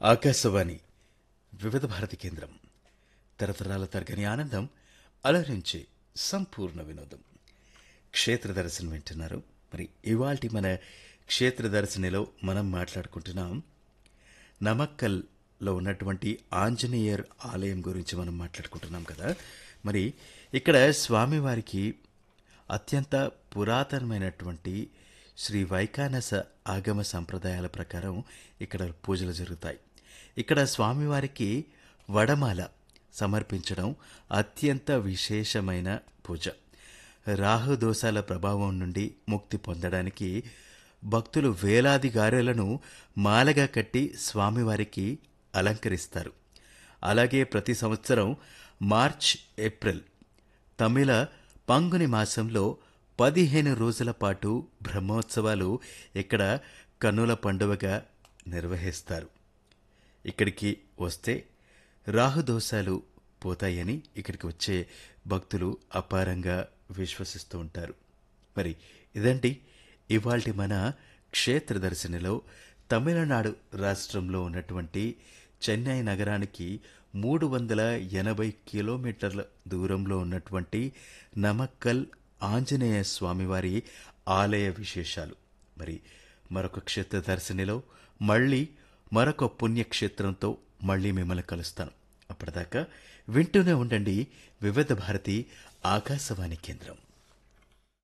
ఆకాశవాణి వివిధ భారతి కేంద్రం తరతరాల తరగని ఆనందం అలరించే సంపూర్ణ వినోదం క్షేత్ర దర్శనం వింటున్నారు మరి ఇవాల్టి మన క్షేత్ర దర్శనిలో మనం మాట్లాడుకుంటున్నాం నమక్కల్లో ఉన్నటువంటి ఆంజనేయర్ ఆలయం గురించి మనం మాట్లాడుకుంటున్నాం కదా మరి ఇక్కడ స్వామివారికి అత్యంత పురాతనమైనటువంటి శ్రీ వైకానస ఆగమ సంప్రదాయాల ప్రకారం ఇక్కడ పూజలు జరుగుతాయి ఇక్కడ స్వామివారికి వడమాల సమర్పించడం అత్యంత విశేషమైన పూజ రాహు దోషాల ప్రభావం నుండి ముక్తి పొందడానికి భక్తులు వేలాది గారెలను మాలగా కట్టి స్వామివారికి అలంకరిస్తారు అలాగే ప్రతి సంవత్సరం మార్చ్ ఏప్రిల్ తమిళ పంగుని మాసంలో పదిహేను రోజుల పాటు బ్రహ్మోత్సవాలు ఇక్కడ కన్నుల పండువగా నిర్వహిస్తారు ఇక్కడికి వస్తే రాహుదోషాలు పోతాయని ఇక్కడికి వచ్చే భక్తులు అపారంగా విశ్వసిస్తూ ఉంటారు మరి ఇదండి ఇవాల్టి మన క్షేత్ర దర్శనిలో తమిళనాడు రాష్ట్రంలో ఉన్నటువంటి చెన్నై నగరానికి మూడు వందల ఎనభై కిలోమీటర్ల దూరంలో ఉన్నటువంటి నమక్కల్ ఆంజనేయ స్వామివారి ఆలయ విశేషాలు మరి మరొక క్షేత్ర దర్శనిలో మళ్ళీ మరొక పుణ్యక్షేత్రంతో మళ్ళీ మిమ్మల్ని కలుస్తాను అప్పటిదాకా వింటూనే ఉండండి వివిధ భారతి ఆకాశవాణి కేంద్రం